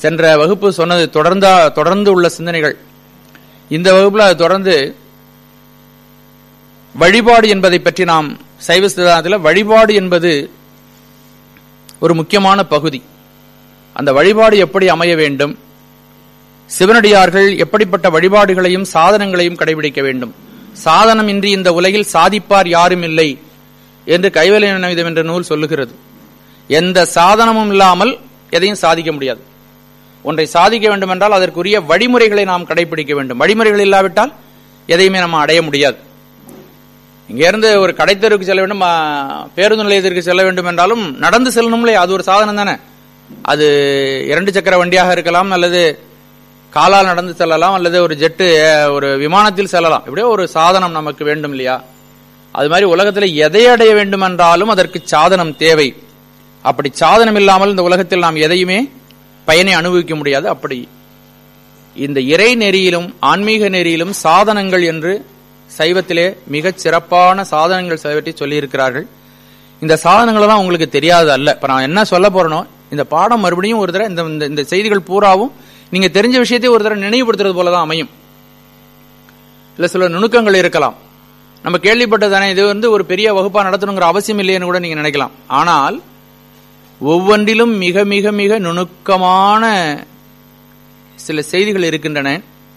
சென்ற வகுப்பு சொன்னது தொடர்ந்தா தொடர்ந்து உள்ள சிந்தனைகள் இந்த வகுப்புல அது தொடர்ந்து வழிபாடு என்பதை பற்றி நாம் சைவ சித்தாந்தத்தில் வழிபாடு என்பது ஒரு முக்கியமான பகுதி அந்த வழிபாடு எப்படி அமைய வேண்டும் சிவனடியார்கள் எப்படிப்பட்ட வழிபாடுகளையும் சாதனங்களையும் கடைபிடிக்க வேண்டும் சாதனமின்றி இந்த உலகில் சாதிப்பார் யாரும் இல்லை என்று கைவலை நினைவிதம் என்ற நூல் சொல்லுகிறது எந்த சாதனமும் இல்லாமல் எதையும் சாதிக்க முடியாது ஒன்றை சாதிக்க வேண்டும் என்றால் அதற்குரிய வழிமுறைகளை நாம் கடைபிடிக்க வேண்டும் வழிமுறைகள் இல்லாவிட்டால் எதையுமே நம்ம அடைய முடியாது இங்க இருந்து ஒரு கடைத்தெருக்கு செல்ல வேண்டும் ஆ, பேருந்து நிலையத்திற்கு செல்ல வேண்டும் என்றாலும் நடந்து செல்லணும்லே அது ஒரு சாதனம் தானே அது இரண்டு சக்கர வண்டியாக இருக்கலாம் அல்லது காலால் நடந்து செல்லலாம் அல்லது ஒரு ஜெட்டு ஏ, ஒரு விமானத்தில் செல்லலாம் இப்படியோ ஒரு சாதனம் நமக்கு வேண்டும் இல்லையா அது மாதிரி உலகத்தில் எதை அடைய வேண்டும் என்றாலும் அதற்கு சாதனம் தேவை அப்படி சாதனம் இல்லாமல் இந்த உலகத்தில் நாம் எதையுமே பயனை அனுபவிக்க முடியாது அப்படி இந்த இறை நெறியிலும் ஆன்மீக நெறியிலும் சாதனங்கள் என்று சைவத்திலே மிகச் சிறப்பான சாதனங்கள் பற்றி சொல்லியிருக்கிறார்கள் இந்த சாதனங்கள் எல்லாம் உங்களுக்கு தெரியாது அல்ல இப்ப நான் என்ன சொல்ல போறேனோ இந்த பாடம் மறுபடியும் ஒரு தடவை இந்த இந்த- இந்த செய்திகள் பூராவும் நீங்க தெரிஞ்ச விஷயத்தை ஒரு தடவை நினைவுபடுத்துறது போலதான் அமையும் இல்ல சில நுணுக்கங்கள் இருக்கலாம் நம்ம கேள்விப்பட்டதானே இது வந்து ஒரு பெரிய வகுப்பா நடத்தணுங்கிற அவசியம் இல்லைன்னு கூட நீங்க நினைக்கலாம் ஆனால் ஒவ்வொன்றிலும் மிக மிக மிக நுணுக்கமான சில செய்திகள் இருக்கின்றன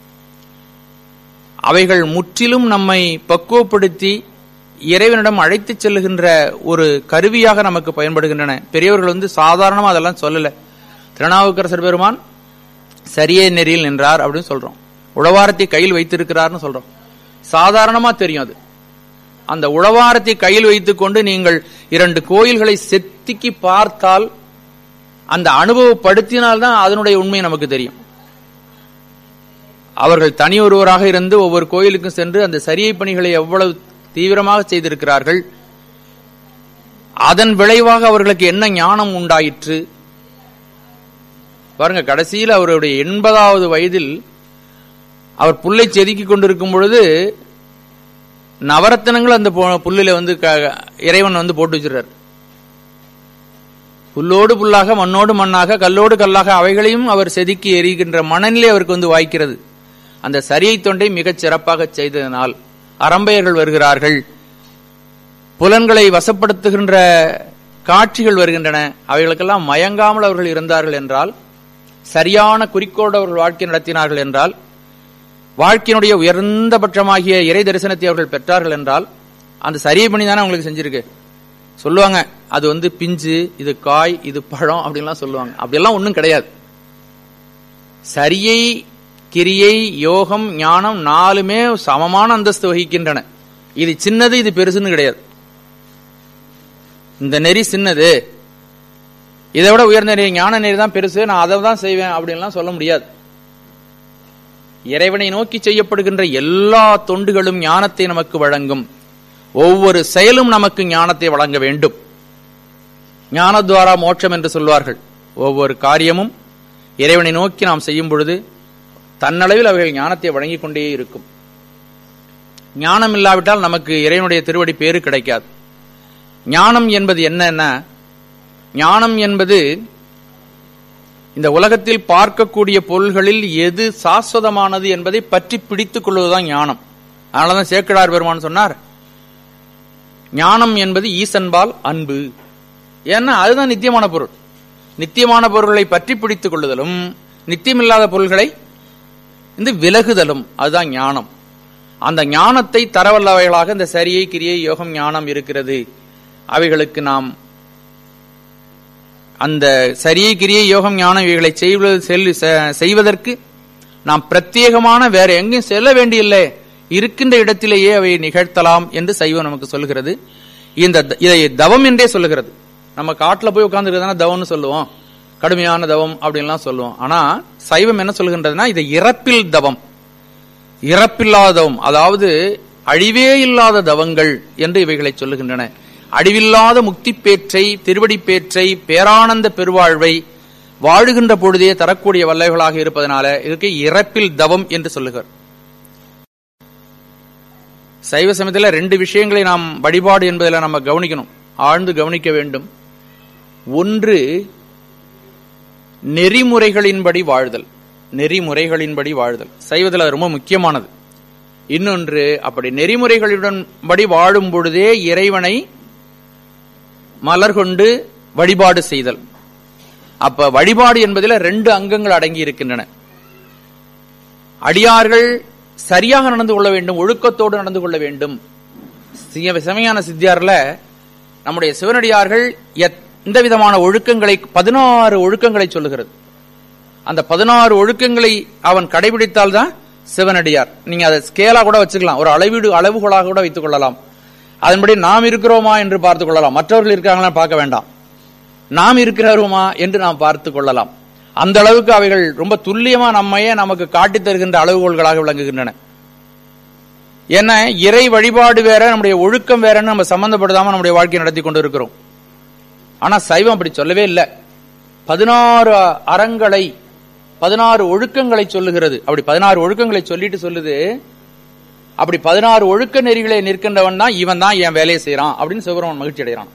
அவைகள் முற்றிலும் நம்மை பக்குவப்படுத்தி இறைவனிடம் அழைத்துச் செல்லுகின்ற ஒரு கருவியாக நமக்கு பயன்படுகின்றன பெரியவர்கள் வந்து சாதாரணமா அதெல்லாம் சொல்லல திருநாவுக்கரசர் பெருமான் சரியே நெறியில் நின்றார் அப்படின்னு சொல்றோம் உழவாரத்தை கையில் வைத்திருக்கிறார்னு சொல்றோம் சாதாரணமா தெரியும் அது அந்த உழவாரத்தை கையில் வைத்துக் கொண்டு நீங்கள் இரண்டு கோயில்களை செத்திக்கி பார்த்தால் அந்த அனுபவப்படுத்தினால்தான் அதனுடைய உண்மை நமக்கு தெரியும் அவர்கள் தனி ஒருவராக இருந்து ஒவ்வொரு கோயிலுக்கும் சென்று அந்த சரியை பணிகளை எவ்வளவு தீவிரமாக செய்திருக்கிறார்கள் அதன் விளைவாக அவர்களுக்கு என்ன ஞானம் உண்டாயிற்று பாருங்க கடைசியில் அவருடைய எண்பதாவது வயதில் அவர் புல்லை செதுக்கி கொண்டிருக்கும் பொழுது நவரத்தினங்கள் அந்த பொ- புல்லில வந்து க- இறைவன் வந்து போட்டு வச்சிருக்கார் புல்லோடு புல்லாக மண்ணோடு மண்ணாக கல்லோடு கல்லாக அவைகளையும் அவர் செதுக்கி எறிகின்ற மனநிலை அவருக்கு வந்து வாய்க்கிறது அந்த சரியை தொண்டை மிகச் சிறப்பாக செய்ததனால் அரம்பையர்கள் வருகிறார்கள் புலன்களை வசப்படுத்துகின்ற காட்சிகள் வருகின்றன அவைகளுக்கெல்லாம் மயங்காமல் அவர்கள் இருந்தார்கள் என்றால் சரியான குறிக்கோடு அவர்கள் வாழ்க்கை நடத்தினார்கள் என்றால் வாழ்க்கையினுடைய உயர்ந்தபட்சமாகிய இறை தரிசனத்தை அவர்கள் பெற்றார்கள் என்றால் அந்த சரியை பண்ணி தானே அவங்களுக்கு செஞ்சிருக்கு சொல்லுவாங்க அது வந்து பிஞ்சு இது காய் இது பழம் அப்படின்லாம் சொல்லுவாங்க அப்படியெல்லாம் ஒன்றும் கிடையாது சரியை கிரியை யோகம் ஞானம் நாலுமே சமமான அந்தஸ்து வகிக்கின்றன இது சின்னது இது பெருசுன்னு கிடையாது இந்த நெறி சின்னது இதை விட உயர்ந்த நெறி ஞான நெறி தான் பெருசு நான் அதை தான் செய்வேன் அப்படின்லாம் சொல்ல முடியாது இறைவனை நோக்கி செய்யப்படுகின்ற எல்லா தொண்டுகளும் ஞானத்தை நமக்கு வழங்கும் ஒவ்வொரு செயலும் நமக்கு ஞானத்தை வழங்க வேண்டும் ஞானத்வாரா மோட்சம் என்று சொல்வார்கள் ஒவ்வொரு காரியமும் இறைவனை நோக்கி நாம் செய்யும் பொழுது தன்னளவில் அவைகள் ஞானத்தை வழங்கிக் கொண்டே இருக்கும் ஞானம் இல்லாவிட்டால் நமக்கு இறைவனுடைய திருவடி பேரு கிடைக்காது ஞானம் என்பது என்னன்னா ஞானம் என்பது இந்த உலகத்தில் பார்க்கக்கூடிய பொருள்களில் எது சாஸ்வதமானது என்பதை பற்றி பிடித்துக் கொள்வதுதான் ஞானம் அதனாலதான் சேக்கடார் பெருமான் சொன்னார் ஞானம் என்பது ஈசன்பால் அன்பு ஏன்னா அதுதான் நித்தியமான பொருள் நித்தியமான பொருள்களை பற்றி பிடித்துக் கொள்ளுதலும் நித்தியமில்லாத பொருள்களை இந்த விலகுதலும் அதுதான் ஞானம் அந்த ஞானத்தை தரவல்லவைகளாக இந்த சரியை கிரியை யோகம் ஞானம் இருக்கிறது அவைகளுக்கு நாம் அந்த சரியை கிரியை யோகம் ஞானம் இவைகளை செய்வது செல்- செ- செய்வதற்கு நாம் பிரத்யேகமான வேற எங்கேயும் செல்ல வேண்டியில்லை இருக்கின்ற இடத்திலேயே அவை நிகழ்த்தலாம் என்று சைவம் நமக்கு சொல்கிறது இந்த த- இதை தவம் என்றே சொல்லுகிறது நம்ம காட்டுல போய் உட்கார்ந்துருக்கிறதான தவம்னு சொல்லுவோம் கடுமையான தவம் அப்படின்லாம் சொல்லுவோம் ஆனா சைவம் என்ன சொல்கின்றதுன்னா இது இறப்பில் தவம் இறப்பில்லாத தவம் அதாவது அழிவே இல்லாத தவங்கள் என்று இவைகளை சொல்லுகின்றன அழிவில்லாத முக்தி பேற்றை திருவடி பேற்றை பேரானந்த பெருவாழ்வை வாழுகின்ற பொழுதே தரக்கூடிய வல்லவைகளாக இருப்பதனால இதுக்கு இறப்பில் தவம் என்று சொல்லுகிறார் சைவ சமயத்தில் ரெண்டு விஷயங்களை நாம் வழிபாடு என்பதில் நம்ம கவனிக்கணும் ஆழ்ந்து கவனிக்க வேண்டும் ஒன்று நெறிமுறைகளின்படி வாழ்தல் நெறிமுறைகளின்படி வாழ்தல் சைவத்தில் அது ரொம்ப முக்கியமானது இன்னொன்று அப்படி நெறிமுறைகளுடன்படி வாழும் பொழுதே இறைவனை மலர் கொண்டு வழிபாடு செய்தல் அப்ப வழிபாடு என்பதில் ரெண்டு அங்கங்கள் அடங்கி இருக்கின்றன அடியார்கள் சரியாக நடந்து கொள்ள வேண்டும் ஒழுக்கத்தோடு நடந்து கொள்ள வேண்டும் சிய- சிவஞான சித்தியார்ல நம்முடைய சிவனடியார்கள் எந்த விதமான ஒழுக்கங்களை பதினாறு ஒழுக்கங்களை சொல்லுகிறது அந்த பதினாறு ஒழுக்கங்களை அவன் கடைபிடித்தால்தான் சிவனடியார் நீங்க அதை ஸ்கேலா கூட வச்சுக்கலாம் ஒரு அளவீடு அளவுகோலாக கூட வைத்துக் கொள்ளலாம் அதன்படி நாம் இருக்கிறோமா என்று பார்த்துக் கொள்ளலாம் மற்றவர்கள் இருக்காங்களா பார்க்க வேண்டாம் நாம் இருக்கிறோமா என்று நாம் பார்த்துக் கொள்ளலாம் அந்த அளவுக்கு அவைகள் ரொம்ப துல்லியமா நம்மையே நமக்கு காட்டித் தருகின்ற அளவுகோல்களாக விளங்குகின்றன ஏன்னா இறை வழிபாடு வேற நம்முடைய ஒழுக்கம் வேறன்னு நம்ம சம்பந்தப்படுத்தாம நம்முடைய வாழ்க்கையை நடத்தி கொண்டு இருக்கிறோம் ஆனா சைவம் அப்படி சொல்லவே இல்லை பதினாறு அறங்களை பதினாறு ஒழுக்கங்களை சொல்லுகிறது அப்படி பதினாறு ஒழுக்கங்களை சொல்லிட்டு சொல்லுது அப்படி பதினாறு ஒழுக்க நெறிகளை நிற்கின்றவன் தான் இவன் தான் என் வேலையை செய்யறான் அப்படின்னு சிவபெருமான் மகிழ்ச்சி அடைகிறான்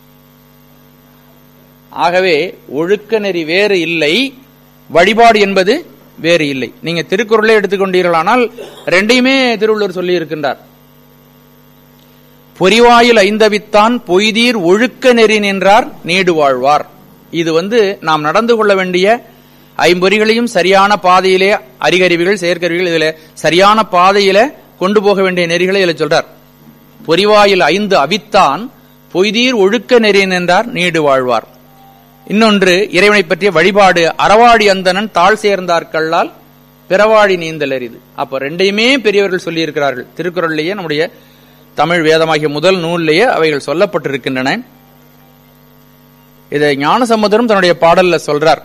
ஆகவே ஒழுக்க நெறி வேறு இல்லை வழிபாடு என்பது வேறு இல்லை நீங்க திருக்குறளை எடுத்துக்கொண்டீர்களானால் ரெண்டையுமே திருவள்ளுவர் சொல்லி இருக்கின்றார் பொறிவாயில் ஐந்தவித்தான் பொய்தீர் ஒழுக்க நெறி நின்றார் நீடு வாழ்வார் இது வந்து நாம் நடந்து கொள்ள வேண்டிய ஐம்பொறிகளையும் சரியான பாதையிலே அறிகருவிகள் செயற்கருவிகள் இதுல சரியான பாதையில கொண்டு போக வேண்டிய நெறிகளை இதுல சொல்றார் பொறிவாயில் ஐந்து அவித்தான் பொய்தீர் ஒழுக்க நெறி நின்றார் நீடு வாழ்வார் இன்னொன்று இறைவனை பற்றிய வழிபாடு அறவாடி அந்தணன் தாழ் சேர்ந்தார்கல்லால் பிறவாடி நீந்தல் அரிது அப்ப ரெண்டையுமே பெரியவர்கள் சொல்லி இருக்கிறார்கள் திருக்குறள்லேயே நம்முடைய தமிழ் வேதமாகிய முதல் நூல்லேயே அவைகள் சொல்லப்பட்டிருக்கின்றன இதை ஞானசம்பந்தரும் தன்னுடைய பாடல்ல சொல்றார்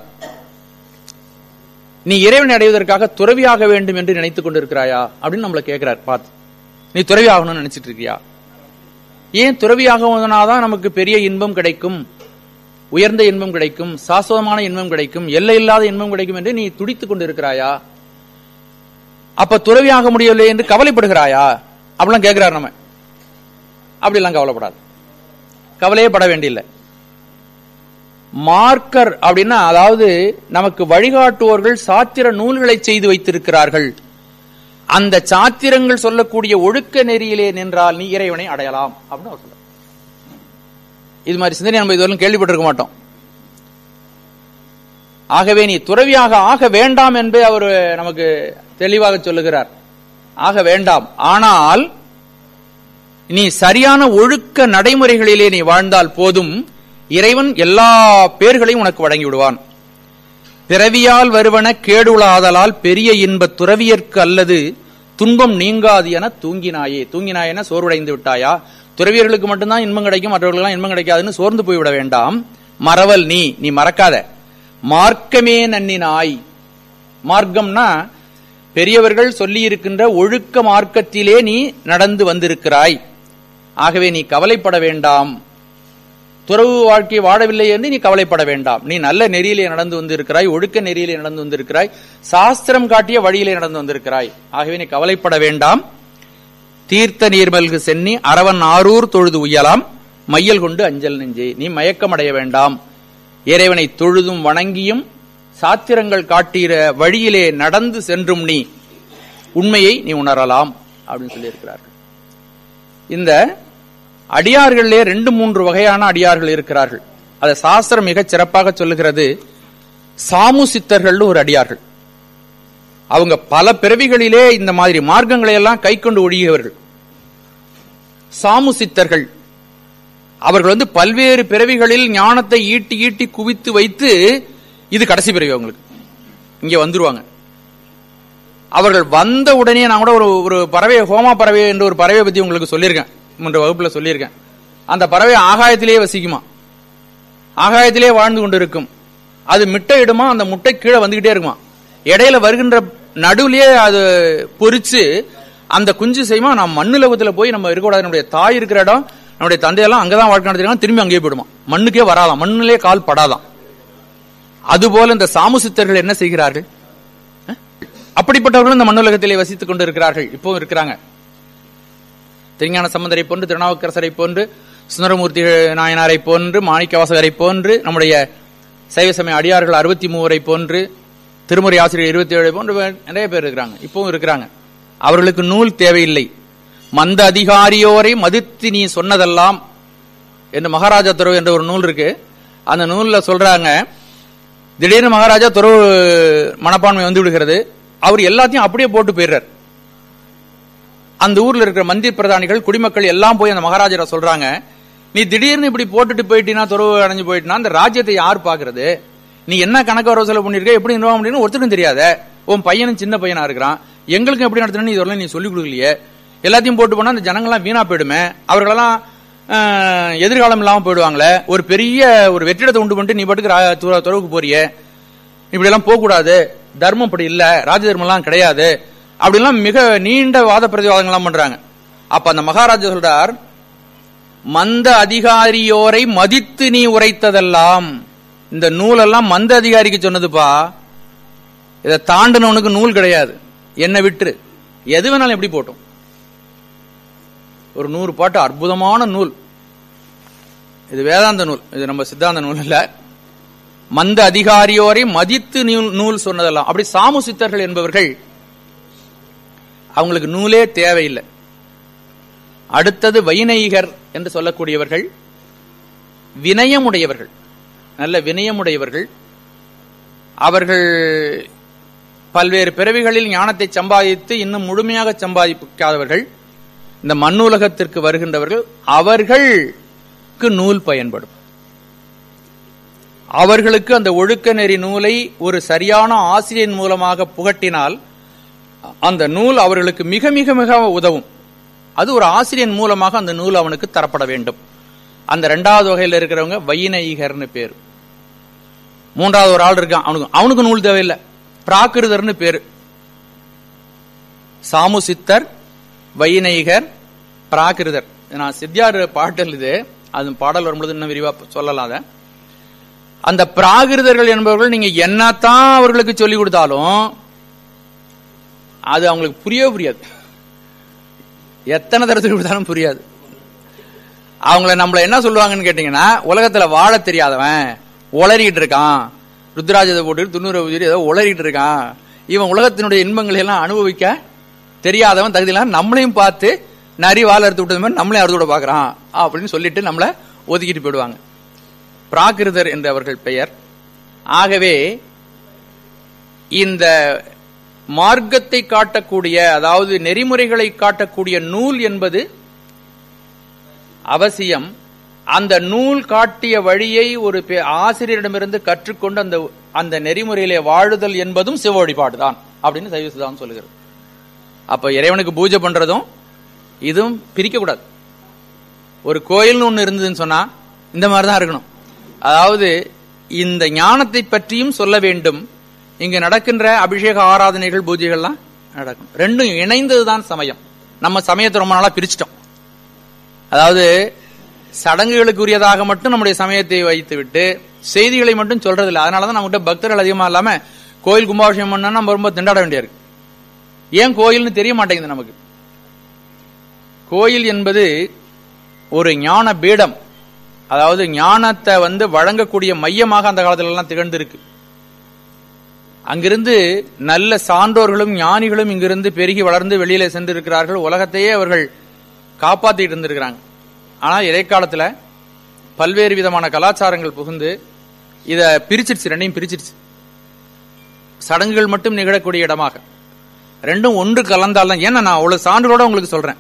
நீ இறைவனை அடைவதற்காக துறவியாக வேண்டும் என்று நினைத்துக் கொண்டிருக்கிறாயா அப்படின்னு நம்மள கேட்கிறார் பார்த்து நீ துறவி ஆகணும்னு நினைச்சிட்டு இருக்கியா ஏன் துறவியாகவதனாதான் நமக்கு பெரிய இன்பம் கிடைக்கும் உயர்ந்த இன்பம் கிடைக்கும் சாஸ்வதமான இன்பம் கிடைக்கும் எல்லை இல்லாத இன்பம் கிடைக்கும் என்று நீ துடித்துக் கொண்டிருக்கிறாயா அப்ப துறவியாக முடியவில்லை என்று கவலைப்படுகிறாயா அப்படிலாம் கேட்கிறார் நம்ம அப்படிலாம் கவலைப்படாது கவலையே பட வேண்டியில்லை மார்க்கர் அப்படின்னா அதாவது நமக்கு வழிகாட்டுவோர்கள் சாத்திர நூல்களை செய்து வைத்திருக்கிறார்கள் அந்த சாத்திரங்கள் சொல்லக்கூடிய ஒழுக்க நெறியிலே நின்றால் நீ இறைவனை அடையலாம் அப்படின்னு அவர் சொல்றார் இது மாதிரி சிந்தனை நம்ம இதுவரையும் கேள்விப்பட்டிருக்க மாட்டோம் ஆகவே நீ துறவியாக ஆக வேண்டாம் என்று அவர் நமக்கு தெளிவாக சொல்லுகிறார் ஆக வேண்டாம் ஆனால் நீ சரியான ஒழுக்க நடைமுறைகளிலே நீ வாழ்ந்தால் போதும் இறைவன் எல்லா பேர்களையும் உனக்கு வழங்கி விடுவான் பிறவியால் வருவன கேடுளாதலால் பெரிய இன்ப துறவியற்கு அல்லது துன்பம் நீங்காது என தூங்கினாயே தூங்கினாயென சோர்வடைந்து விட்டாயா துறவியர்களுக்கு மட்டும்தான் இன்பம் கிடைக்கும் மற்றவர்களுக்கெல்லாம் இன்பம் கிடைக்காதுன்னு சோர்ந்து போய்விட வேண்டாம் மறவல் நீ நீ மறக்காத மார்க்கமே நன்னினாய் மார்க்கம்னா பெரியவர்கள் சொல்லி இருக்கின்ற ஒழுக்க மார்க்கத்திலே நீ நடந்து வந்திருக்கிறாய் ஆகவே நீ கவலைப்பட வேண்டாம் துறவு வாழ்க்கை வாழவில்லை என்று நீ கவலைப்பட வேண்டாம் நீ நல்ல நெறியிலே நடந்து வந்திருக்கிறாய் ஒழுக்க நெறியிலே நடந்து வந்திருக்கிறாய் சாஸ்திரம் காட்டிய வழியிலே நடந்து வந்திருக்கிறாய் ஆகவே நீ கவலைப்பட வேண்டாம் தீர்த்த நீர்மல்கு சென்னி அரவன் ஆரூர் தொழுது உய்யலாம் மையல் கொண்டு அஞ்சல் நெஞ்சே நீ மயக்கமடைய வேண்டாம் இறைவனை தொழுதும் வணங்கியும் சாத்திரங்கள் காட்டிற வழியிலே நடந்து சென்றும் நீ உண்மையை நீ உணரலாம் அப்படின்னு சொல்லியிருக்கிறார்கள் இந்த அடியார்களிலே ரெண்டு மூன்று வகையான அடியார்கள் இருக்கிறார்கள் அதை சாஸ்திரம் மிகச் சிறப்பாக சொல்லுகிறது சாமு சித்தர்கள் ஒரு அடியார்கள் அவங்க பல பிறவிகளிலே இந்த மாதிரி மார்க்கங்களை எல்லாம் கை கொண்டு ஒழியவர்கள் சாமு சித்தர்கள் அவர்கள் வந்து பல்வேறு பிறவிகளில் ஞானத்தை ஈட்டி ஈட்டி குவித்து வைத்து இது கடைசி பிறவி அவங்களுக்கு இங்க வந்துருவாங்க அவர்கள் வந்த உடனே நான் கூட ஒரு ஒரு பறவை ஹோமா பறவை என்ற ஒரு பறவையை பத்தி உங்களுக்கு சொல்லியிருக்கேன் முன்ற வகுப்புல சொல்லியிருக்கேன் அந்த பறவை ஆகாயத்திலேயே வசிக்குமா ஆகாயத்திலே வாழ்ந்து கொண்டிருக்கும் அது முட்டை இடுமா அந்த முட்டை கீழே வந்துகிட்டே இருக்குமா இடையில வருகின்ற நடுவுலயே அது பொறிச்சு அந்த குஞ்சு செய்யுமா நான் மண்ணு லோகத்துல போய் நம்ம இருக்கக்கூடாது நம்முடைய தாய் இருக்கிற இடம் நம்முடைய தந்தையெல்லாம் அங்கதான் வாழ்க்கை நடத்திருக்காங்க திரும்பி அங்கேயே போயிடுமா மண்ணுக்கே வராதாம் மண்ணிலே கால் படாதாம் அதுபோல இந்த சாமு சித்தர்கள் என்ன செய்கிறார்கள் அஹ்? அப்படிப்பட்டவர்களும் இந்த மண்ணுலகத்திலே வசித்துக் கொண்டு இருக்கிறார்கள் இப்போ இருக்கிறாங்க திருஞான சம்பந்தரை போன்று திருநாவுக்கரசரை போன்று சுந்தரமூர்த்தி நாயனாரை போன்று மாணிக்கவாசகரை போன்று நம்முடைய சைவ சமய அடியார்கள் அறுபத்தி மூவரை போன்று திருமுறை ஆசிரியர் இருபத்தி ஏழு போன்று வே- நிறைய பேர் இருக்கிறாங்க இப்பவும் இருக்கிறாங்க அவர்களுக்கு நூல் தேவையில்லை மந்த அதிகாரியோரை மதித்து நீ சொன்னதெல்லாம் என்று மகாராஜா துறவு என்ற ஒரு நூல் இருக்கு அந்த நூல்ல சொல்றாங்க திடீர்னு மகாராஜா துறவு மனப்பான்மை வந்து விடுகிறது அவர் எல்லாத்தையும் அப்படியே போட்டு போயிடுறார் அந்த ஊர்ல இருக்கிற மந்திரி பிரதானிகள் குடிமக்கள் எல்லாம் போய் அந்த மகாராஜரை சொல்றாங்க நீ திடீர்னு இப்படி போட்டுட்டு போயிட்டீனா துறவு அடைஞ்சு போயிட்டினா அந்த ராஜ்யத்தை யார் பாக்குறது நீ என்ன கணக்கு வரவு செலவு பண்ணிருக்க எப்படி நிர்வாகம் பண்ணி ஒருத்தருக்கும் தெரியாத உன் பையனும் சின்ன பையனா இருக்கிறான் எங்களுக்கும் எப்படி நடத்தணும் இதெல்லாம் நீ சொல்லிக் கொடுக்கலையே எல்லாத்தையும் போட்டு போனா அந்த ஜனங்கள்லாம் வீணா போயிடுமே அவர்களெல்லாம் ஆஹ், எதிர்காலம் இல்லாம போயிடுவாங்களே ஒரு பெரிய ஒரு வெற்றிடத்தை உண்டு பண்ணிட்டு நீ பாட்டுக்கு ரா- துற- துறவுக்கு போறியே இப்படி எல்லாம் போக கூடாது தர்மம் அப்படி இல்ல ராஜ தர்மம் எல்லாம் கிடையாது அப்படிலாம் மிக நீண்ட வாத பிரதிவாதங்கள்லாம் பண்றாங்க அப்ப அந்த மகாராஜா சொல்றார் மந்த அதிகாரியோரை மதித்து நீ உரைத்ததெல்லாம் இந்த நூலெல்லாம் மந்த அதிகாரிக்கு சொன்னதுப்பா இதை தாண்டினவனுக்கு நூல் கிடையாது என்ன விட்டுரு எது வேணாலும் எப்படி போட்டோம் ஒரு நூறு பாட்டு அற்புதமான நூல் இது வேதாந்த நூல் இது நம்ம சித்தாந்த நூல் இல்ல மந்த அதிகாரியோரை மதித்து நூல் நூல் சொன்னதெல்லாம் அப்படி சாமு சித்தர்கள் என்பவர்கள் அவங்களுக்கு நூலே தேவையில்லை அடுத்தது வைநயிகர் என்று சொல்லக்கூடியவர்கள் வினயமுடையவர்கள் நல்ல வினயமுடையவர்கள் அவர்கள் பல்வேறு பிறவிகளில் ஞானத்தை சம்பாதித்து இன்னும் முழுமையாக சம்பாதிக்காதவர்கள் இந்த மண்ணுலகத்திற்கு வருகின்றவர்கள் அவர்களுக்கு நூல் பயன்படும் அவர்களுக்கு அந்த ஒழுக்க நெறி நூலை ஒரு சரியான ஆசிரியன் மூலமாக புகட்டினால் அந்த நூல் அவர்களுக்கு மிக மிக மிக உதவும் அது ஒரு ஆசிரியன் மூலமாக அந்த நூல் அவனுக்கு தரப்பட வேண்டும் அந்த ரெண்டாவது வகையில் இருக்கிறவங்க வைநயிகர்னு பேர் மூன்றாவது ஒரு ஆள் இருக்கான் அவனுக்கு அவனுக்கு நூல் தேவையில்லை பிராகிருதர்னு பேரு சாமு சித்தர் வைநயிகர் பிராகிருதர் இது நான் சித்தியார் பாடல் இது அது பாடல் வரும்பொழுது இன்னும் விரிவா சொல்லலாம் அதை அந்த பிராகிருதர்கள் என்பவர்கள் நீங்க என்னத்தான் அவர்களுக்கு சொல்லிக் கொடுத்தாலும் அது அவங்களுக்கு புரியவே புரியாது எத்தனை தடவை சொல்லிக் கொடுத்தாலும் புரியாது அவங்கள நம்மள என்ன சொல்லுவாங்கன்னு கேட்டீங்கன்னா உலகத்துல வாழ தெரியாதவன் உளறிட்டு இருக்கான் ருத்ராஜத்தை போட்டு துண்ணூறு உதிரி ஏதோ உளறிட்டு இருக்கான் இவன் உலகத்தினுடைய இன்பங்களை எல்லாம் அனுபவிக்க தெரியாதவன் தகுதியில்லாம் நம்மளையும் பார்த்து நரி வாழ அறுத்து விட்டது மாதிரி நம்மளையும் அறுத்து விட பாக்குறான் அப்படின்னு சொல்லிட்டு நம்மள ஒதுக்கிட்டு போயிடுவாங்க பிராகிருதர் என்று அவர்கள் பெயர் ஆகவே இந்த மார்க்கத்தை காட்டக்கூடிய அதாவது நெறிமுறைகளை காட்டக்கூடிய நூல் என்பது அவசியம் அந்த நூல் காட்டிய வழியை ஒரு பெ- ஆசிரியரிடமிருந்து கற்றுக்கொண்டு அந்த அந்த நெறிமுறையிலே வாழுதல் என்பதும் சிவ வழிபாடுதான் அப்படின்னு சைவ சித்தாந்தம் சொல்லுகிறது அப்ப இறைவனுக்கு பூஜை பண்றதும் இதுவும் பிரிக்க கூடாது ஒரு கோயில்னு ஒண்ணு இருந்ததுன்னு சொன்னா இந்த மாதிரி தான் இருக்கணும் அதாவது இந்த ஞானத்தை பற்றியும் சொல்ல வேண்டும் இங்க நடக்கின்ற அபிஷேக ஆராதனைகள் பூஜைகள்லாம் நடக்கும் ரெண்டும் இணைந்ததுதான் சமயம் நம்ம சமயத்தை ரொம்ப நாளா பிரிச்சிட்டோம் அதாவது சடங்குகளுக்கு உரியதாக மட்டும் நம்முடைய சமயத்தை வைத்து விட்டு செய்திகளை மட்டும் சொல்றதில்ல அதனாலதான் நம்மகிட்ட பக்தர்கள் அதிகமா இல்லாம கோயில் கும்பாபிஷேகம் பண்ணா நம்ம ரொம்ப திண்டாட வேண்டியிருக்கு ஏன் கோயில்னு தெரிய மாட்டேங்குது நமக்கு கோயில் என்பது ஒரு ஞான பீடம் அதாவது ஞானத்தை வந்து வழங்கக்கூடிய மையமாக அந்த காலத்துல எல்லாம் திகழ்ந்திருக்கு அங்கிருந்து நல்ல சான்றோர்களும் ஞானிகளும் இங்கிருந்து பெருகி வளர்ந்து வெளியில சென்றிருக்கிறார்கள் உலகத்தையே அவர்கள் காப்பாத்திட்டு இருந்திருக்கிறாங்க ஆனா இடைக்காலத்துல பல்வேறு விதமான கலாச்சாரங்கள் புகுந்து இத பிரிச்சிருச்சு ரெண்டையும் பிரிச்சிருச்சு சடங்குகள் மட்டும் நிகழக்கூடிய இடமாக ரெண்டும் ஒன்று கலந்தால்தான் ஏன்னா நான் அவ்வளவு சான்றோட உங்களுக்கு சொல்றேன்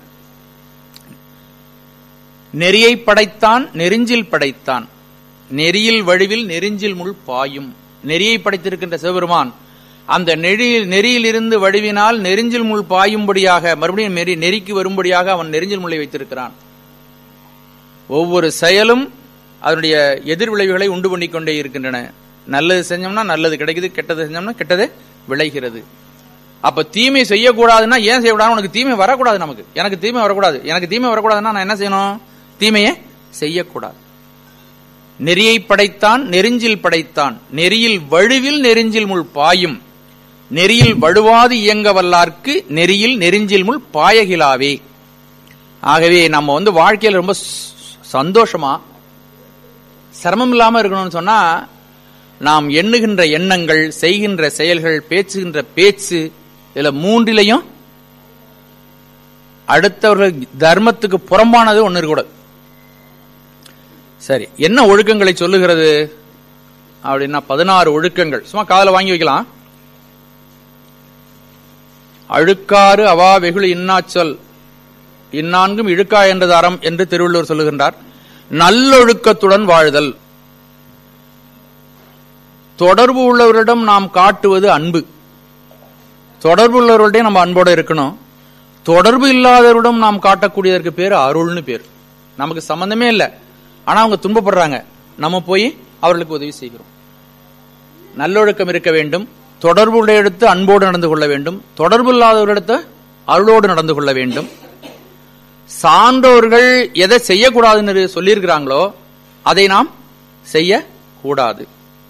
நெறியை படைத்தான் நெருஞ்சில் படைத்தான் நெறியில் வடிவில் நெருஞ்சில் முள் பாயும் நெறியை படைத்திருக்கின்ற சிவபெருமான் அந்த நெறி நெறியிலிருந்து வடிவினால் நெருஞ்சில் முள் பாயும்படியாக மறுபடியும் நெறி நெறிக்கு வரும்படியாக அவன் நெருஞ்சில் முள்ளை வைத்திருக்கிறான் ஒவ்வொரு செயலும் அதனுடைய எதிர் விளைவுகளை உண்டு பண்ணிக் கொண்டே இருக்கின்றன நல்லது செஞ்சோம்னா நல்லது கிடைக்குது கெட்டது செஞ்சோம்னா கெட்டது விளைகிறது அப்ப தீமை செய்யக்கூடாதுன்னா ஏன் செய்யக்கூடாது உனக்கு தீமை வரக்கூடாது நமக்கு எனக்கு தீமை வரக்கூடாது எனக்கு தீமை வரக்கூடாதுன்னா நான் என்ன செய்யணும் தீமையை செய்யக்கூடாது நெறியை படைத்தான் நெருஞ்சில் படைத்தான் நெறியில் வழுவில் நெருஞ்சில் முள் பாயும் நெறியில் வழுவாது இயங்க வல்லார்க்கு நெறியில் நெருஞ்சில் முள் பாயகிலாவே ஆகவே நம்ம வந்து வாழ்க்கையில ரொம்ப ச- சந்தோஷமா சிரமம் இல்லாம இருக்கணும்னு சொன்னா நாம் எண்ணுகின்ற எண்ணங்கள் செய்கின்ற செயல்கள் பேசுகின்ற பேச்சு இதுல மூன்றிலையும் அடுத்தவர்கள் தர்மத்துக்கு புறம்பானது ஒண்ணு இருக்கக்கூடாது சரி என்ன ஒழுக்கங்களை சொல்லுகிறது அப்படின்னா பதினாறு ஒழுக்கங்கள் சும்மா காதல வாங்கி வைக்கலாம் அழுக்காறு அவா வெகுளி இன்னாச்சொல் இந்நான்கும் இழுக்கா என்றது அறம் என்று திருவள்ளுவர் சொல்லுகின்றார் நல்லொழுக்கத்துடன் வாழ்தல் தொடர்பு உள்ளவரிடம் நாம் காட்டுவது அன்பு தொடர்பு உள்ளவர்களிடையே நம்ம அன்போட இருக்கணும் தொடர்பு இல்லாதவரிடம் நாம் காட்டக்கூடியதற்கு பேர் அருள்னு பேர் நமக்கு சம்பந்தமே இல்லை ஆனா அவங்க துன்பப்படுறாங்க நம்ம போய் அவர்களுக்கு உதவி செய்கிறோம் நல்லொழுக்கம் இருக்க வேண்டும் தொடர்புடைய எடுத்து அன்போடு நடந்து கொள்ள வேண்டும் தொடர்பு இல்லாதவரிடத்து அருளோடு நடந்து கொள்ள வேண்டும் சான்றோர்கள் எதை செய்யக்கூடாதுன்னு சொல்லியிருக்கிறாங்களோ அதை நாம் செய்யக்கூடாது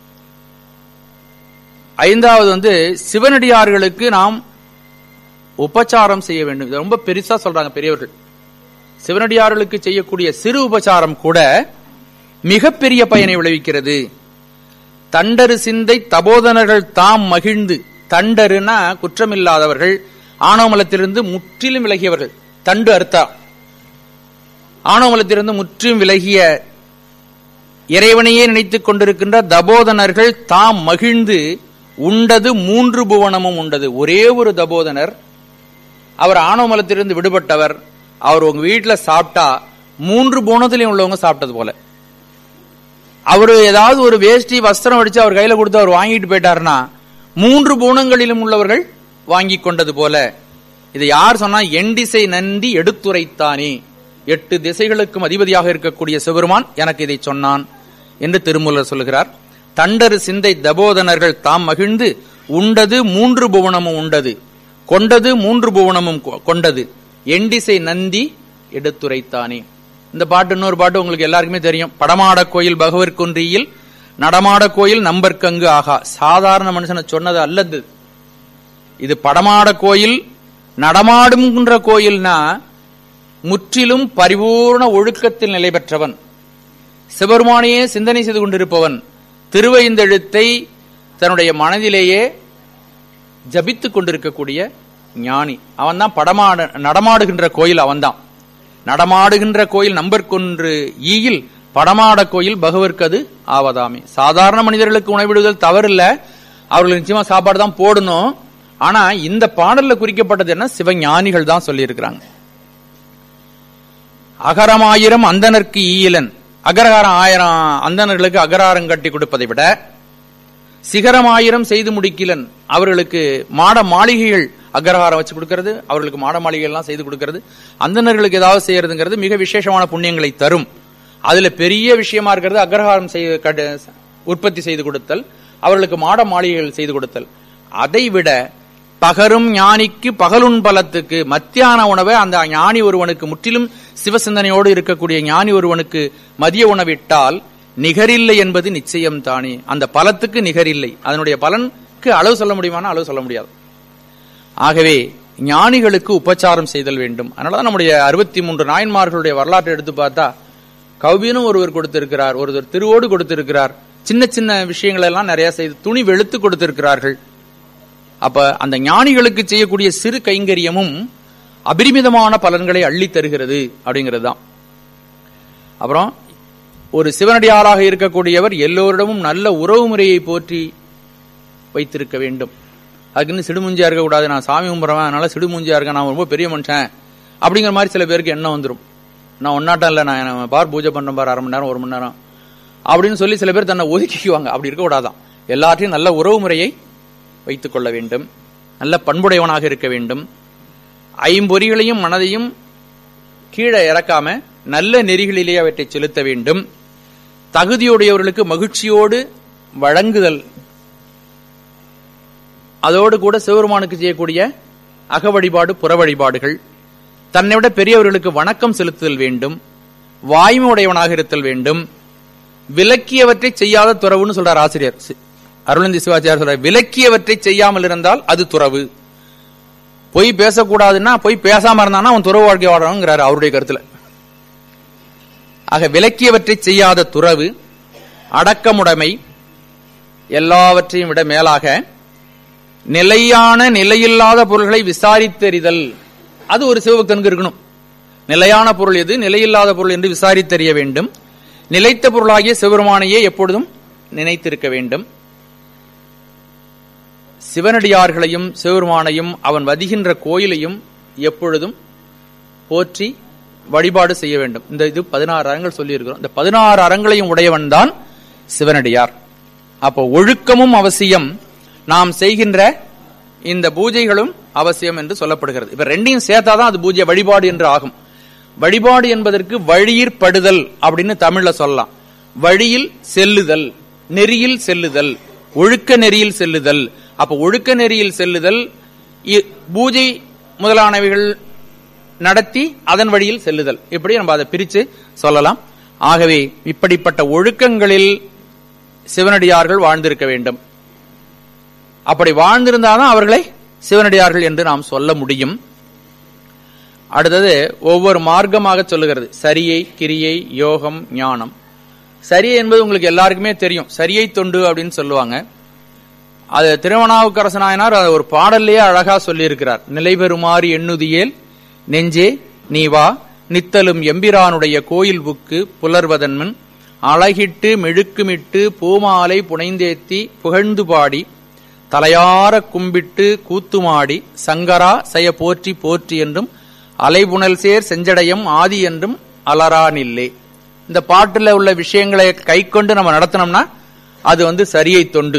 ஐந்தாவது வந்து சிவனடியார்களுக்கு நாம் உபச்சாரம் செய்ய வேண்டும் இது ரொம்ப பெருசா சொல்றாங்க பெரியவர்கள் சிவனடியார்களுக்கு செய்யக்கூடிய சிறு உபச்சாரம் கூட மிகப்பெரிய பயனை விளைவிக்கிறது தண்டரு சிந்தை தபோதனர்கள் தாம் மகிழ்ந்து தண்டருனா குற்றமில்லாதவர்கள் ஆணவமலத்திலிருந்து முற்றிலும் விலகியவர்கள் தண்டு அர்த்தா ஆணவமலத்திலிருந்து முற்றிலும் விலகிய இறைவனையே நினைத்துக் கொண்டிருக்கின்ற தபோதனர்கள் தாம் மகிழ்ந்து உண்டது மூன்று புவனமும் உண்டது ஒரே ஒரு தபோதனர் அவர் ஆணவமலத்திலிருந்து விடுபட்டவர் அவர் உங்க வீட்டுல சாப்பிட்டா மூன்று புவனத்திலையும் உள்ளவங்க சாப்பிட்டது போல அவரு ஏதாவது ஒரு வேஷ்டி வஸ்திரம் அடிச்சு அவர் கையில கொடுத்து அவர் வாங்கிட்டு போயிட்டாருன்னா மூன்று பூணங்களிலும் உள்ளவர்கள் வாங்கி கொண்டது போல இதை யார் சொன்னா எண்டிசை நந்தி எடுத்துரைத்தானே எட்டு திசைகளுக்கும் அதிபதியாக இருக்கக்கூடிய சிவருமான் எனக்கு இதை சொன்னான் என்று திருமூலர் சொல்லுகிறார் தண்டரு சிந்தை தபோதனர்கள் தாம் மகிழ்ந்து உண்டது மூன்று புவனமும் உண்டது கொண்டது மூன்று புவனமும் கொ- கொண்டது எண்டிசை நந்தி எடுத்துரைத்தானே இந்த பாட்டு இன்னொரு பாட்டு உங்களுக்கு எல்லாருக்குமே தெரியும் படமாட கோயில் பகவத் குன்றியில் நடமாட கோயில் நம்பர்க்கங்கு ஆகா சாதாரண மனுஷனை சொன்னது அல்லது இது படமாட கோயில் நடமாடுகின்ற கோயில்னா முற்றிலும் பரிபூர்ண ஒழுக்கத்தில் நிலை பெற்றவன் சிவருமானையே சிந்தனை செய்து கொண்டிருப்பவன் திருவைந்தெழுத்தை தன்னுடைய மனதிலேயே ஜபித்துக் கொண்டிருக்கக்கூடிய ஞானி அவன்தான் படமாட நடமாடுகின்ற கோயில் அவன்தான் நடமாடுகின்ற கோயில் நம்பர்கொன்று ஈயில் படமாட கோயில் பகவர்க்கது ஆவதாமே சாதாரண மனிதர்களுக்கு உணவிடுதல் தவறில்ல அவர்களுக்கு நிச்சயமா சாப்பாடு தான் போடணும் ஆனா இந்த பாடல்ல குறிக்கப்பட்டது என்ன சிவஞானிகள் தான் சொல்லியிருக்கிறாங்க அகரமாயிரம் அந்தனர்க்கு ஈயலன் அகரகாரம் ஆயிரம் அந்தணர்களுக்கு அகராரம் கட்டி கொடுப்பதை விட சிகரமாயிரம் செய்து முடிக்கிலன் அவர்களுக்கு மாட மாளிகைகள் அகரகாரம் வச்சு கொடுக்கிறது அவர்களுக்கு மாட மாளிகைகள் எல்லாம் செய்து கொடுக்கிறது அந்தணர்களுக்கு ஏதாவது செய்யறதுங்கிறது மிக விசேஷமான புண்ணியங்களை தரும் அதுல பெரிய விஷயமா இருக்கிறது அக்ரஹாரம் செய்து கடு- உற்பத்தி செய்து கொடுத்தல் அவர்களுக்கு மாட மாளிகைகள் செய்து கொடுத்தல் அதை விட பகரும் ஞானிக்கு பகலுண் பலத்துக்கு மத்தியான உணவை அந்த ஞானி ஒருவனுக்கு முற்றிலும் சிவசிந்தனையோடு இருக்கக்கூடிய ஞானி ஒருவனுக்கு மதிய உணவிட்டால் நிகரில்லை என்பது நிச்சயம் தானே அந்த பலத்துக்கு நிகரில்லை அதனுடைய பலனுக்கு அளவு சொல்ல முடியுமானா அளவு சொல்ல முடியாது ஆகவே ஞானிகளுக்கு உபச்சாரம் செய்தல் வேண்டும் அதனாலதான் நம்முடைய அறுபத்தி மூன்று நாயன்மார்களுடைய வரலாற்றை எடுத்து பார்த்தா கௌபீனும் ஒருவர் கொடுத்திருக்கிறார் ஒருவர் திருவோடு கொடுத்திருக்கிறார் சின்ன சின்ன விஷயங்கள் எல்லாம் நிறைய செய்து துணி வெளுத்து கொடுத்திருக்கிறார்கள் அப்ப அந்த ஞானிகளுக்கு செய்யக்கூடிய சிறு கைங்கரியமும் அபரிமிதமான பலன்களை அள்ளித் தருகிறது அப்படிங்கிறது தான் அப்புறம் ஒரு சிவனடியாராக இருக்கக்கூடியவர் எல்லோரிடமும் நல்ல உறவு முறையை போற்றி வைத்திருக்க வேண்டும் அதுக்குன்னு சிடுமுஞ்சியா இருக்கக்கூடாது நான் சாமி கும்பிட்றவன் அதனால சிடுமுஞ்சியா இருக்கேன் நான் ரொம்ப பெரிய மனுஷன் அப்படிங்கிற மாதிரி சில பேருக்கு எண்ணம் வந்துடும் நான் ஒன்னாட்டம் இல்லை நான் நான் பார் பூஜை பண்றேன் பார் அரை மணி நேரம் ஒரு மணி நேரம் அப்படின்னு சொல்லி சில பேர் தன்னை ஒதுக்கிக்குவாங்க அப்படி இருக்கக்கூடாதான் எல்லாற்றையும் நல்ல உறவு முறையை வைத்துக் கொள்ள வேண்டும் நல்ல பண்புடையவனாக இருக்க வேண்டும் ஐம்பொறிகளையும் மனதையும் கீழே இறக்காம நல்ல நெறிகளிலே அவற்றை செலுத்த வேண்டும் தகுதியுடையவர்களுக்கு மகிழ்ச்சியோடு வழங்குதல் அதோடு கூட சிவபெருமானுக்கு செய்யக்கூடிய அக வழிபாடு புற வழிபாடுகள் தன்னை விட பெரியவர்களுக்கு வணக்கம் செலுத்துதல் வேண்டும் வாய்மை உடையவனாக இருத்தல் வேண்டும் விலக்கியவற்றை செய்யாத துறவுன்னு சொல்றார் ஆசிரியர் சி- அருளந்தி சிவாச்சாரியர் சொல்றார் விலக்கியவற்றை செய்யாமல் இருந்தால் அது துறவு பொய் பேசக்கூடாதுன்னா பொய் பேசாம இருந்தானா அவன் துறவு வாழ்க்கை வாழணுங்கிறாரு அவருடைய கருத்துல ஆக விலக்கியவற்றை செய்யாத துறவு அடக்கமுடைமை எல்லாவற்றையும் விட மேலாக நிலையான நிலையில்லாத பொருள்களை விசாரித்தறிதல் அது ஒரு சிவபக்தனுக்கு இருக்கணும் நிலையான பொருள் எது நிலையில்லாத பொருள் என்று விசாரித்தறிய வேண்டும் நிலைத்த பொருளாகிய சிவபெருமானையே எப்பொழுதும் நினைத்திருக்க வேண்டும் சிவனடியார்களையும் சிவபெருமானையும் அவன் வதிகின்ற கோயிலையும் எப்பொழுதும் போற்றி வழிபாடு செய்ய வேண்டும் இந்த இது பதினாறு அறங்கள் சொல்லியிருக்கிறோம் இந்த பதினாறு அறங்களையும் உடையவன் தான் சிவனடியார் அப்போ ஒழுக்கமும் அவசியம் நாம் செய்கின்ற இந்த பூஜைகளும் அவசியம் என்று சொல்லப்படுகிறது இப்ப ரெண்டையும் சேர்த்தாதான் அது பூஜை வழிபாடு என்று ஆகும் வழிபாடு என்பதற்கு வழியிற் படுதல் அப்படின்னு தமிழ்ல சொல்லலாம் வழியில் செல்லுதல் நெறியில் செல்லுதல் ஒழுக்க நெறியில் செல்லுதல் அப்ப ஒழுக்க நெறியில் செல்லுதல் இ- பூஜை முதலானவைகள் நடத்தி அதன் வழியில் செல்லுதல் இப்படி நம்ம அதை பிரிச்சு சொல்லலாம் ஆகவே இப்படிப்பட்ட ஒழுக்கங்களில் சிவனடியார்கள் வாழ்ந்திருக்க வேண்டும் அப்படி வாழ்ந்திருந்தாதான் அவர்களை சிவனடியார்கள் என்று நாம் சொல்ல முடியும் அடுத்தது ஒவ்வொரு மார்க்கமாக சொல்லுகிறது சரியை கிரியை யோகம் ஞானம் சரியை என்பது உங்களுக்கு எல்லாருக்குமே தெரியும் சரியை தொண்டு அப்படின்னு சொல்லுவாங்க அது திருவண்ணாவுக்கரசு நாயனார் அதை ஒரு பாடல்லையே அழகா சொல்லியிருக்கிறார் நிலை பெறுமாறு எண்ணுதியேல் நெஞ்சே நீ வா நித்தலும் எம்பிரானுடைய கோயில் புக்கு புலர்வதன்மன் அழகிட்டு மெழுக்குமிட்டு பூமாலை புனைந்தேத்தி புகழ்ந்து பாடி தலையார கும்பிட்டு கூத்துமாடி சங்கரா செய்ய போற்றி போற்றி என்றும் அலைபுணல் சேர் செஞ்சடையம் ஆதி என்றும் அலரானில்லே இந்த பாட்டுல உள்ள விஷயங்களை கை கொண்டு நம்ம நடத்தினோம்னா அது வந்து சரியை தொண்டு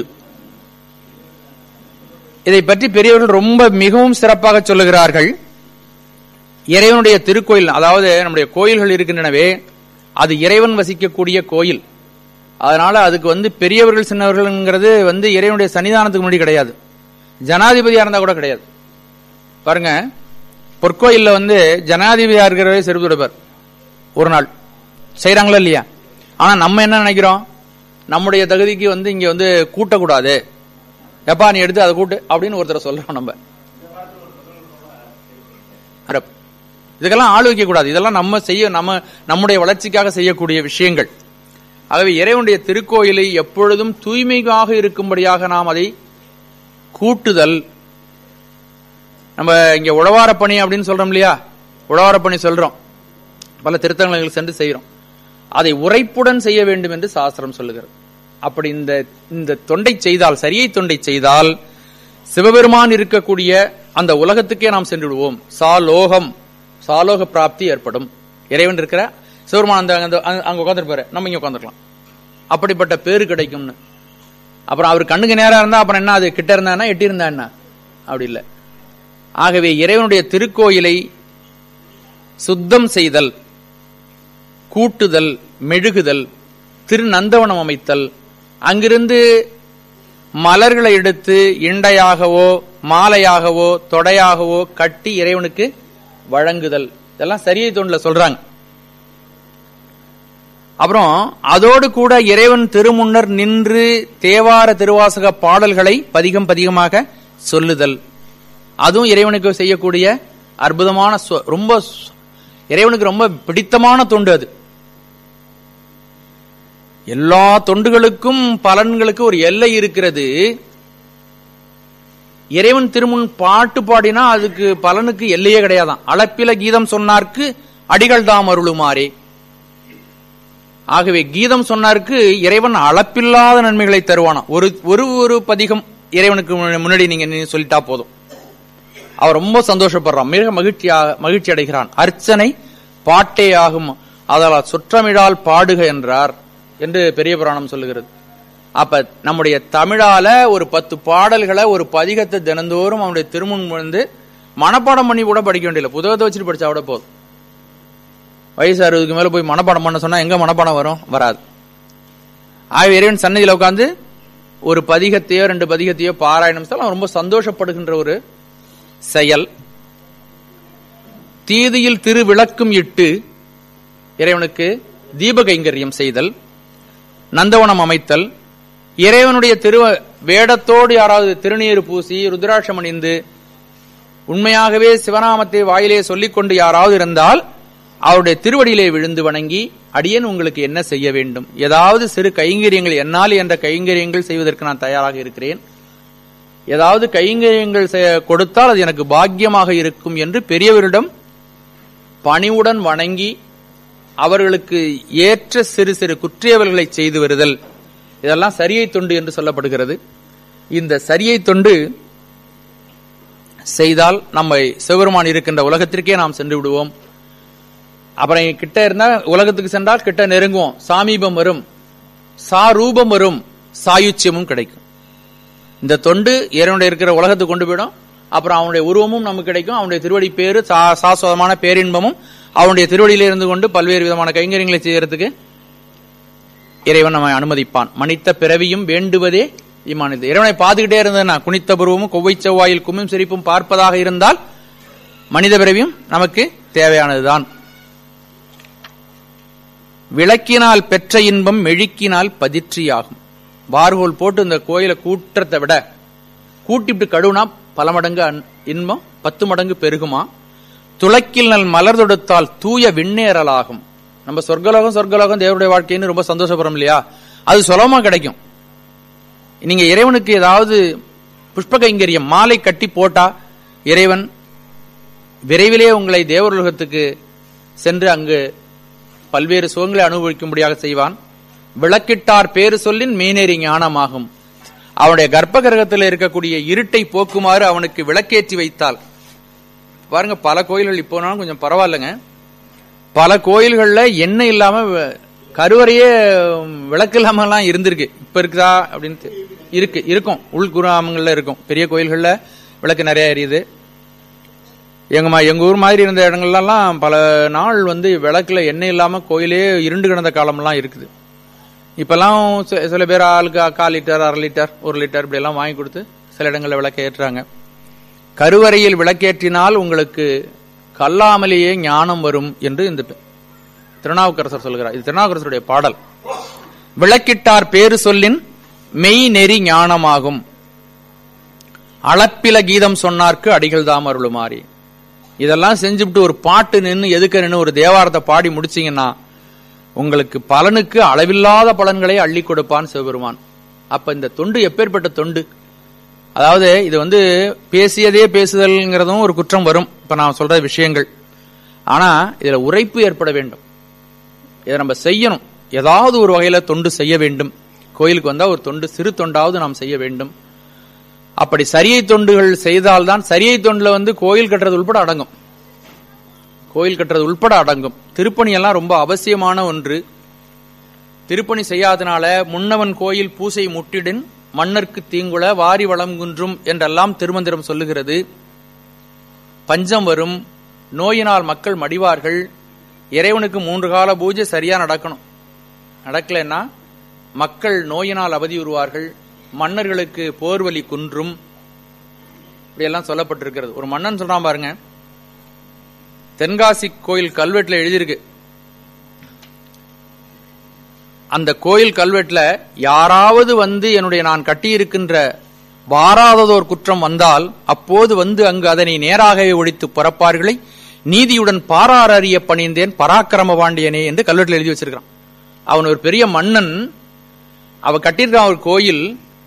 இதை பற்றி பெரியவர்கள் ரொம்ப மிகவும் சிறப்பாக சொல்லுகிறார்கள் இறைவனுடைய திருக்கோயில் அதாவது நம்முடைய கோயில்கள் இருக்கின்றனவே அது இறைவன் வசிக்கக்கூடிய கோயில் அதனால அதுக்கு வந்து பெரியவர்கள் சின்னவர்கள்ங்கிறது வந்து இறைவனுடைய சன்னிதானத்துக்கு முன்னாடி கிடையாது ஜனாதிபதியா இருந்தா கூட கிடையாது பாருங்க பொற்கோயில்ல வந்து ஜனாதிபதியா இருக்கிறவரே செருப்பு துடைப்பார் ஒரு நாள் செய்றாங்களா இல்லையா ஆனா நம்ம என்ன நினைக்கிறோம் நம்முடைய தகுதிக்கு வந்து இங்க வந்து கூட்டக்கூடாது எப்பா நீ எடுத்து அதை கூட்டு அப்படின்னு ஒருத்தர் சொல்றோம் நம்ம அரப். இதுக்கெல்லாம் ஆள் வைக்க கூடாது இதெல்லாம் நம்ம செய்ய நம்ம நம்முடைய வளர்ச்சிக்காக செய்யக்கூடிய விஷயங்கள் ஆகவே இறைவனுடைய திருக்கோயிலை எப்பொழுதும் தூய்மையாக இருக்கும்படியாக நாம் அதை கூட்டுதல் நம்ம இங்க உழவாரப் பணி அப்படின்னு சொல்றோம் இல்லையா உழவாரப் பணி சொல்றோம் பல திருத்தங்களுக்கு சென்று செய்கிறோம் அதை உரைப்புடன் செய்ய வேண்டும் என்று சாஸ்திரம் சொல்லுகிறது அப்படி இந்த இந்த தொண்டை செய்தால் சரியை தொண்டை செய்தால் சிவபெருமான் இருக்கக்கூடிய அந்த உலகத்துக்கே நாம் சென்று விடுவோம் சாலோகம் சாலோக பிராப்தி ஏற்படும் இறைவன் இருக்கிற சிவபெருமான் அந்த அந்த- அங்க- அங்க உட்காந்துருப்பாரு நம்ம இங்க உட்காந்துருக்கலாம் அப்படிப்பட்ட பேரு கிடைக்கும்னு அப்புறம் அவர் கண்ணுக்கு நேரா இருந்தா அப்புறம் என்ன அது கிட்ட இருந்தா என்ன எட்டி இருந்தா என்ன அப்படி இல்லை ஆகவே இறைவனுடைய திருக்கோயிலை சுத்தம் செய்தல் கூட்டுதல் மெழுகுதல் திருநந்தவனம் அமைத்தல் அங்கிருந்து மலர்களை எடுத்து இண்டையாகவோ மாலையாகவோ தொடையாகவோ கட்டி இறைவனுக்கு வழங்குதல் இதெல்லாம் சரியை தோண்டல சொல்றாங்க அப்புறம் அதோடு கூட இறைவன் திருமுன்னர் நின்று தேவார திருவாசக பாடல்களை பதிகம் பதிகமாக சொல்லுதல் அதுவும் இறைவனுக்கு செய்யக்கூடிய அற்புதமான சொ- ரொம்ப சொ- இறைவனுக்கு ரொம்ப பிடித்தமான தொண்டு அது எல்லா தொண்டுகளுக்கும் பலன்களுக்கு ஒரு எல்லை இருக்கிறது இறைவன் திருமுன் பாட்டு பாடினா அதுக்கு பலனுக்கு எல்லையே கிடையாதாம் அளப்பில கீதம் சொன்னார்க்கு அடிகள் தாம் அருளுமாறே ஆகவே கீதம் சொன்னாருக்கு இறைவன் அளப்பில்லாத நன்மைகளை தருவானாம் ஒரு ஒரு ஒரு பதிகம் இறைவனுக்கு முன்ன- முன்னாடி நீங்க நின்னு சொல்லிட்டா போதும் அவர் ரொம்ப சந்தோஷப்படுறான் மிக மகிழ்ச்சியாக மகிழ்ச்சி அடைகிறான் அர்ச்சனை பாட்டே ஆகும் அதனால் சுற்றமிழால் பாடுக என்றார் என்று பெரிய புராணம் சொல்லுகிறது அப்ப நம்முடைய தமிழால ஒரு பத்து பாடல்களை ஒரு பதிகத்தை தினந்தோறும் அவனுடைய திருமுன் வந்து மனப்பாடம் பண்ணி கூட படிக்க வேண்டியதில்லை புத்தகத்தை வச்சுட்டு படிச்சா கூட போதும் வயசு அறுபதுக்கு மேல போய் மனப்பாடம் பண்ண சொன்னா எங்க மனப்பாடம் வரும் வராது ஆகவே இறைவன் சன்னதியில உட்கார்ந்து ஒரு பதிகத்தையோ ரெண்டு பதிகத்தையோ பாராயணம் செய்தால் அவன் ரொம்ப சந்தோஷப்படுகின்ற ஒரு செயல் தீதியில் திரு விளக்கும் இட்டு இறைவனுக்கு தீப கைங்கரியம் செய்தல் நந்தவனம் அமைத்தல் இறைவனுடைய திரு வேடத்தோடு யாராவது திருநீர் பூசி ருத்ராட்சம் அணிந்து உண்மையாகவே சிவநாமத்தை வாயிலே சொல்லிக் கொண்டு யாராவது இருந்தால் அவருடைய திருவடியிலே விழுந்து வணங்கி அடியேன் உங்களுக்கு என்ன செய்ய வேண்டும் ஏதாவது சிறு கைங்கரியங்கள் என்னால் என்ற கைங்கரியங்கள் செய்வதற்கு நான் தயாராக இருக்கிறேன் ஏதாவது கைங்கரியங்கள் செய்ய- கொடுத்தால் அது எனக்கு பாக்கியமாக இருக்கும் என்று பெரியவரிடம் பணிவுடன் வணங்கி அவர்களுக்கு ஏற்ற சிறு சிறு குற்றியவர்களை செய்து வருதல் இதெல்லாம் சரியை தொண்டு என்று சொல்லப்படுகிறது இந்த சரியை தொண்டு செய்தால் நம்மை சிவபெருமான் இருக்கின்ற உலகத்திற்கே நாம் சென்று விடுவோம் அப்புறம் கிட்ட இருந்தா உலகத்துக்கு சென்றால் கிட்ட நெருங்குவோம் சாமீபம் வரும் சாரூபம் வரும் சாயுச்சியமும் கிடைக்கும் இந்த தொண்டு இறைவனுடைய இருக்கிற உலகத்துக்கு கொண்டு போயிடும் அப்புறம் அவனுடைய உருவமும் நமக்கு கிடைக்கும் அவனுடைய திருவடி பேரு சா- சாஸ்வதமான பேரின்பமும் அவனுடைய திருவடியில இருந்து கொண்டு பல்வேறு விதமான கைங்கரியங்களை செய்யறதுக்கு இறைவன் நம்மை அனுமதிப்பான் மனித பிறவியும் வேண்டுவதே இம்மானிது இறைவனை பார்த்துக்கிட்டே இருந்ததுன்னா குனித்த புருவமும் கொவ்வை செவ்வாயில் கும்மியும் சிரிப்பும் பார்ப்பதாக இருந்தால் மனித பிறவியும் நமக்கு தேவையானதுதான் விளக்கினால் பெற்ற இன்பம் மெழுக்கினால் பதிற்றியாகும் வார்கோல் போட்டு இந்த கோயிலை கூட்டுறதை விட கூட்டிவிட்டு கழுவுனா பல மடங்கு அன்- இன்பம் பத்து மடங்கு பெருகுமா துளக்கில் நல் மலர் தொடுத்தால் தூய விண்ணேறலாகும் நம்ம சொர்க்கலோகம் சொர்க்கலோகம் தேவருடைய வாழ்க்கைன்னு ரொம்ப சந்தோஷப்படுறோம் இல்லையா அது சுலபமா கிடைக்கும் நீங்க இறைவனுக்கு ஏதாவது புஷ்ப கைங்கரியம் மாலை கட்டி போட்டா இறைவன் விரைவிலே உங்களை தேவருலகத்துக்கு சென்று அங்கு பல்வேறு சுகங்களை அனுபவிக்கும்படியாக செய்வான் விளக்கிட்டார் பேரு சொல்லின் மீனேறி ஞானமாகும் அவனுடைய கர்ப்ப கிரகத்தில் இருக்கக்கூடிய இருட்டை போக்குமாறு அவனுக்கு விளக்கேற்றி வைத்தால் பாருங்க பல கோயில்கள் இப்போனாலும் கொஞ்சம் பரவாயில்லைங்க பல கோயில்கள்ல எண்ணெய் இல்லாம வ- கருவறையே உம், விளக்கு இல்லாம எல்லாம் இருந்திருக்கு இப்ப இருக்குதா அப்படின்னு தெ- இருக்கு இருக்கும் உள் கிராமங்கள்ல இருக்கும் பெரிய கோயில்கள்ல விளக்கு நிறைய எரியுது எங்க மா- எங்க ஊர் மாதிரி இருந்த இடங்கள்லாம் பல நாள் வந்து விளக்குல எண்ணெய் இல்லாம கோயிலே இருண்டு கிடந்த காலம்லாம் இருக்குது இப்பெல்லாம் சி- சில பேர் ஆளுக்கு கால் லிட்டர் அரை லிட்டர் ஒரு லிட்டர் இப்படி எல்லாம் வாங்கி கொடுத்து சில இடங்கள்ல விளக்க ஏற்றுறாங்க கருவறையில் விளக்கேற்றினால் உங்களுக்கு கல்லாமலேயே ஞானம் வரும் என்று இந்த பெ- திருநாவுக்கரசர் சொல்கிறார் இது திருநாவுக்கரசருடைய பாடல் விளக்கிட்டார் பேரு சொல்லின் மெய் நெறி ஞானமாகும் அளப்பில கீதம் சொன்னார்க்கு அடிகள் தாம் அருளுமாறி இதெல்லாம் செஞ்சுவிட்டு ஒரு பாட்டு நின்னு எதுக்க நின்னு ஒரு தேவாரத்தை பாடி முடிச்சீங்கன்னா உங்களுக்கு பலனுக்கு அளவில்லாத பலன்களை அள்ளி கொடுப்பான் சிவபெருமான் அப்ப இந்த தொண்டு எப்பேற்பட்ட தொண்டு அதாவது இது வந்து பேசியதே பேசுதல்ங்கிறதும் ஒரு குற்றம் வரும் இப்ப நான் சொல்ற விஷயங்கள் ஆனா இதுல உரைப்பு ஏற்பட வேண்டும் இதை நம்ம செய்யணும் ஏதாவது ஒரு வகையில தொண்டு செய்ய வேண்டும் கோயிலுக்கு வந்தா ஒரு தொண்டு சிறு தொண்டாவது நாம் செய்ய வேண்டும் அப்படி சரியை தொண்டுகள் செய்தால்தான் சரியை தொண்டுல வந்து கோயில் கட்டுறது உள்பட அடங்கும் கோயில் கட்டுறது உள்பட அடங்கும் திருப்பணி எல்லாம் ரொம்ப அவசியமான ஒன்று திருப்பணி செய்யாதனால முன்னவன் கோயில் பூசை முட்டிடின் மன்னர்க்கு தீங்குள வாரி வளங்குன்றும் என்றெல்லாம் திருமந்திரம் சொல்லுகிறது பஞ்சம் வரும் நோயினால் மக்கள் மடிவார்கள் இறைவனுக்கு மூன்று கால பூஜை சரியா நடக்கணும் நடக்கலைன்னா மக்கள் நோயினால் அவதியுறுவார்கள் மன்னர்களுக்கு போர்வலி குன்றும் இப்படியெல்லாம் சொல்லப்பட்டிருக்கிறது ஒரு மன்னன் சொல்றான் பாருங்க தென்காசி கோயில் கல்வெட்டுல எழுதியிருக்கு அந்த கோயில் கல்வெட்டுல யாராவது வந்து என்னுடைய நான் கட்டியிருக்கின்ற வாராததோர் குற்றம் வந்தால் அப்போது வந்து அங்கு அதனை நேராகவே ஒழித்து புறப்பார்களை நீதியுடன் பாரார் அறிய பணிந்தேன் பராக்கிரம பாண்டியனே என்று கல்வெட்டுல எழுதி வச்சிருக்கான் அவன் ஒரு பெரிய மன்னன் அவன் கட்டியிருக்கான் ஒரு கோயில்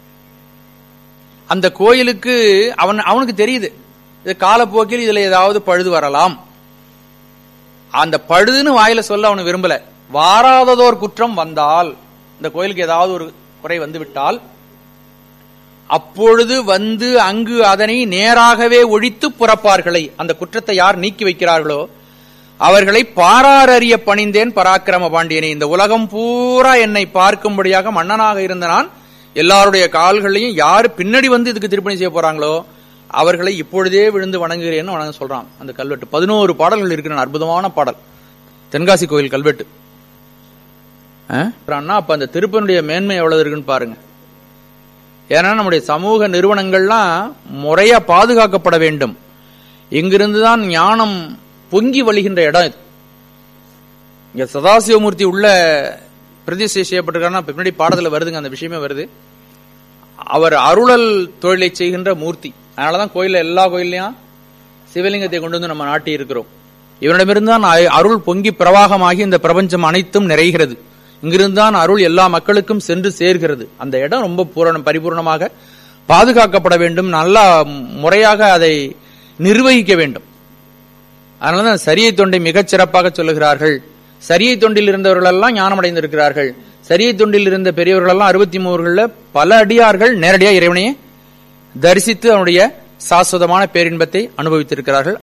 அந்த கோயிலுக்கு அவன் அவனுக்கு தெரியுது இது காலப்போக்கில் இதுல ஏதாவது பழுது வரலாம் அந்த பழுதுன்னு வாயில சொல்ல அவனு விரும்பல வாராததோர் குற்றம் வந்தால் இந்த கோயிலுக்கு ஏதாவது ஒரு குறை வந்து விட்டால் அப்பொழுது வந்து அங்கு அதனை நேராகவே ஒழித்து புறப்பார்களை அந்த குற்றத்தை யார் நீக்கி வைக்கிறார்களோ அவர்களை பாராரறிய பணிந்தேன் பராக்கிரம பாண்டியனே இந்த உலகம் பூரா என்னை பார்க்கும்படியாக மன்னனாக இருந்த நான் எல்லாருடைய கால்களையும் யாரு பின்னாடி வந்து இதுக்கு திருப்பணி செய்ய போறாங்களோ அவர்களை இப்பொழுதே விழுந்து வணங்குகிறேன்னு வணங்க சொல்றான் அந்த கல்வெட்டு பதினோரு பாடல்கள் இருக்கிற அற்புதமான பாடல் தென்காசி கோயில் கல்வெட்டு ஆ? அண்ணா, அப்ப அந்த திருப்பனுடைய மேன்மை எவ்வளவு இருக்குன்னு பாருங்க ஏன்னா நம்முடைய சமூக நிறுவனங்கள்லாம் முறையா பாதுகாக்கப்பட வேண்டும் இங்கிருந்துதான் ஞானம் பொங்கி வழிகின்ற இடம் இது இங்க சதாசிவமூர்த்தி உள்ள பிரதிஷ்டை செய்யப்பட்டிருக்காருன்னா இப்ப பின்னாடி பாடத்துல வருதுங்க அந்த விஷயமே வருது அவர் அருளல் தொழிலை செய்கின்ற மூர்த்தி அதனாலதான் கோயில்ல எல்லா கோயில்லையும் சிவலிங்கத்தை கொண்டு வந்து நம்ம நாட்டி இருக்கிறோம் இவனிடமிருந்து தான் அ- அருள் பொங்கி பிரவாகமாகி இந்த பிரபஞ்சம் அனைத்தும் நிறைகிறது இங்கிருந்து தான் அருள் எல்லா மக்களுக்கும் சென்று சேர்கிறது அந்த இடம் ரொம்ப பூரணம் பரிபூர்ணமாக பாதுகாக்கப்பட வேண்டும் நல்லா முறையாக அதை நிர்வகிக்க வேண்டும் அதனாலதான் சரியை தொண்டை மிகச் சிறப்பாக சொல்லுகிறார்கள் சரியை தொண்டில் இருந்தவர்கள் எல்லாம் ஞானம் அடைந்திருக்கிறார்கள் சரியை தொண்டில் இருந்த பெரியவர்கள் எல்லாம் அறுபத்தி மூவர்கள்ல பல அடியார்கள் நேரடியாக இறைவனையே தரிசித்து அவனுடைய சாஸ்வதமான பேரின்பத்தை அனுபவித்திருக்கிறார்கள்